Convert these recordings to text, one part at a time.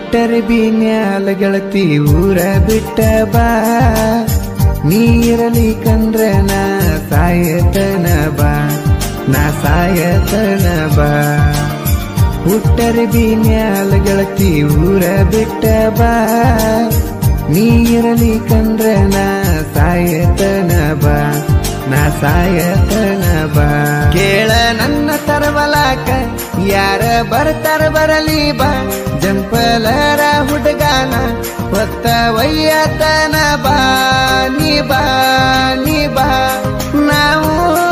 ಹುಟ್ಟರೆ B ಮ್ಯಾಲ ಗೆಳತಿ ಊರ ಬಿಟ್ಟ ಬಾ ನೀ ಇರಲಿ ಕಂದ್ರ ನಾ ಸಾಯತನ ಬಾ ನಾ ಸಾಯತನ ಬಾ ಹುಟ್ಟರೆ ಬಿ ಮ್ಯಾಲ ಗೆಳತಿ ಊರ ಬಿಟ್ಟ ಬಾ ನೀ ಇರಲಿ ಕಂದ್ರ ನಾ ಸಾಯತನ ಬಾ ನಾ ಸಾಯತನ ಬಾ ಕೇಳ ನನ್ನ ತರವಲಾಕ ಯಾರ ಬರ್ತಾರ ಬರಲಿ ಬಾ ಜಂಪಲರ ಹುಡುಗಾನ ಹೊತ್ತ ವಯ್ಯತನ ಬಾ ನೀ ಬಾ ನೀ ಬಾ ನಾವು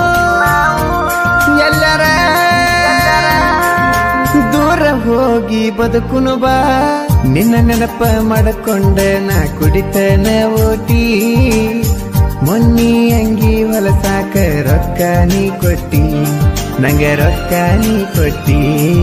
ಎಲ್ಲರ ದೂರ ಹೋಗಿ ಬದುಕುನು ಬಾ ನಿನ್ನ ನೆನಪ ಮಾಡಕೊಂಡ ನಾ ಕುಡಿತನ ಓಟಿ ಮೊನ್ನಿ ಅಂಗಿ ಹೊಲಸಾಕ ರೊಕ್ಕ ನೀ ಕೊಟ್ಟಿ ನಂಗೆ ರೊಕ್ಕ ನೀ ಕೊಟ್ಟಿ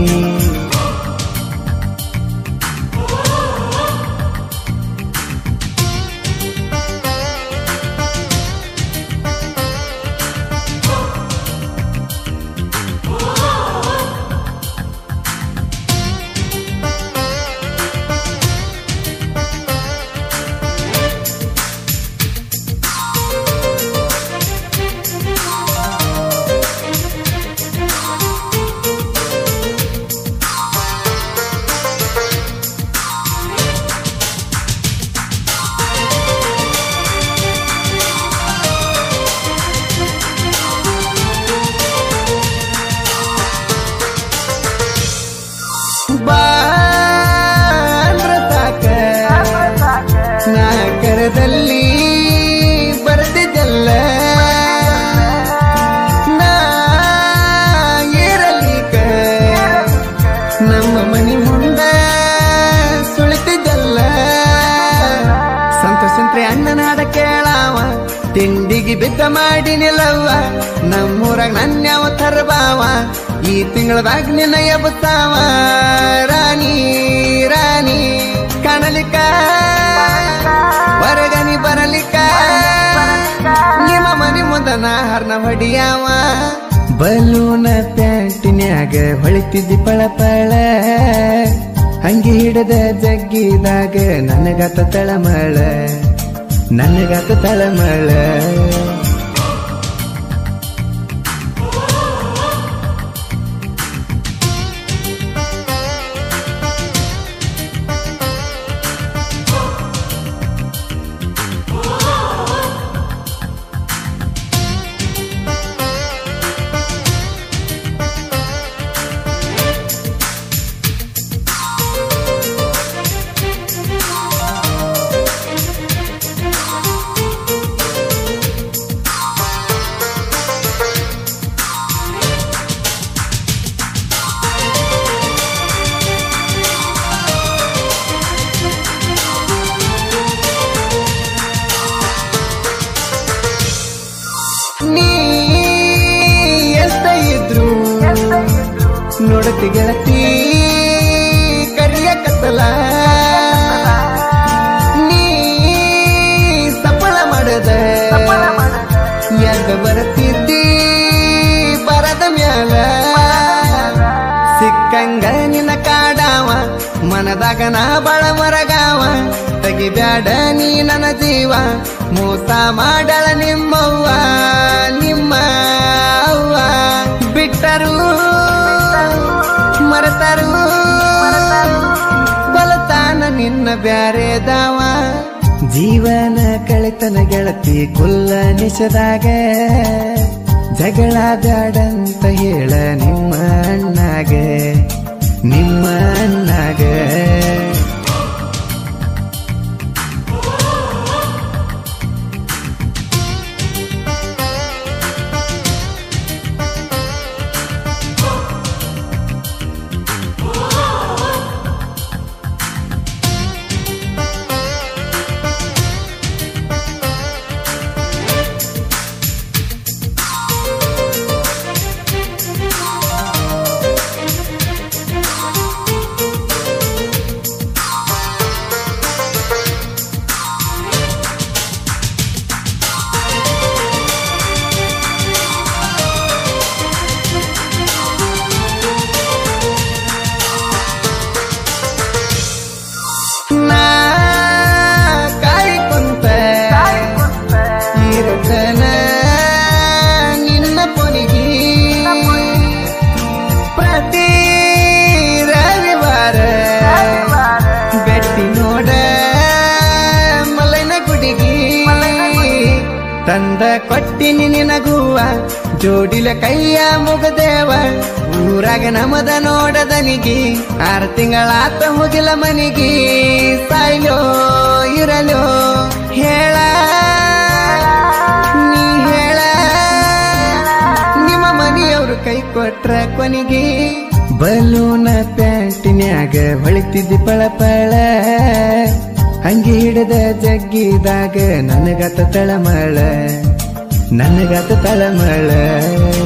ಬಾಂದ್ರ ಸಾಕ ನಾಗರದಲ್ಲಿ ಬರ್ತಿದ್ದಲ್ಲ ನಾ ಇರಲಿಕ ನಮ್ಮ ಮನೆ ಮುಂದ ಸುಳಿತಿದ್ದಲ್ಲ ಸಂತೋಷಂತ್ರಿ ಅಣ್ಣನಾದ ಕೇಳಾವ ತಿಂಡಿಗೆ ಬಿದ್ದ ಮಾಡಿ ನಿಲ್ಲವ್ವ ನಮ್ಮೂರಾಗ ನನ್ಯಾವ ತರಬಾವ ಈ ತಿಂಗಳದಾಗ ನಿನ್ನ ಎಬ್ಬತಾವ ರಾಣಿ ರಾಣಿ ಕಾಣಲಿಕ್ಕ ಹೊರಗನಿ ಬರಲಿಕ್ಕ ನಿಮ್ಮ ಮನೆ ಮುಂದ ನಾ ಹರ್ನ ಹೊಡಿಯಾವ ಬಲೂನ ಪ್ಯಾಂಟಿನ್ಯಾಗ ಹೊಳಿತಿದ್ದಿ ಪಳ ಪಳ ಹಂಗೆ ಹಿಡದ ಜಗ್ಗಿದಾಗ ನನಗಾತ ತಳಮಳ ನನಗಾತ ತಳಮಳ ನೀ ಎಷ್ಟ ಇದ್ರು ನೋಡತಿ ಗೆಳತಿ ಕರಿಯ ಕತ್ತಲ ನೀ ಸಫಲ ಮಾಡದ ಯಾಕ ಬರತಿದ್ದಿ ಬರದ ಮ್ಯಾಲ ಸಿಕ್ಕಂಗ ನಿನ್ನ ಕಾಡಾವ ಮನದಾಗ ನಾ ಬಳ ಮರಗಾವ ತೆಗಿಬ್ಯಾಡ ನೀ ನನ್ನ ಜೀವ ಮೋಸ ಮಾಡಳ ನಿಮ್ಮವ್ವ ನಿಮ್ಮ ಅವ್ವ ಬಿಟ್ಟರು ಮರೆತರು ಬಲತಾನ ನಿನ್ನ ಬ್ಯಾರೆದಾವ ಜೀವನ ಕಳೆತನ ಗೆಳತಿ ಕುಲ್ಲ ನಿಶದಾಗ ಜಗಳ ಬ್ಯಾಡಂತ ಹೇಳ ನಿಮ್ಮ ಅಣ್ಣಾಗ ನಿಮ್ಮ ಅಣ್ಣಾಗ ತಂದ ಕೊಟ್ಟಿನಿ ನಿನಗೂವ ಜೋಡಿಲ ಕೈಯ ಮುಗದೇವ ಊರಾಗ ನಮದ ನೋಡದನಿಗಿ ಆರು ತಿಂಗಳಾತ ಮುಗಿಲ ಮನಿಗಿ ಸಾಯ್ಲೋ ಇರಲೋ ಹೇಳ ನೀ ಹೇಳ ನಿಮ್ಮ ಮನೆಯವರು ಕೈ ಕೊಟ್ರ ಕೊನಿಗೆ ಬಲೂನ ಪ್ಯಾಂಟಿನ್ಯಾಗ ಹೊಳಿತಿದ್ದಿ ಪಳಪಳ ಅಂಗಿ ಹಿಡಿದ ಜಗ್ಗಿದಾಗ ನನಗತ ತಳಮಳ ನನಗತ ತಳಮಳ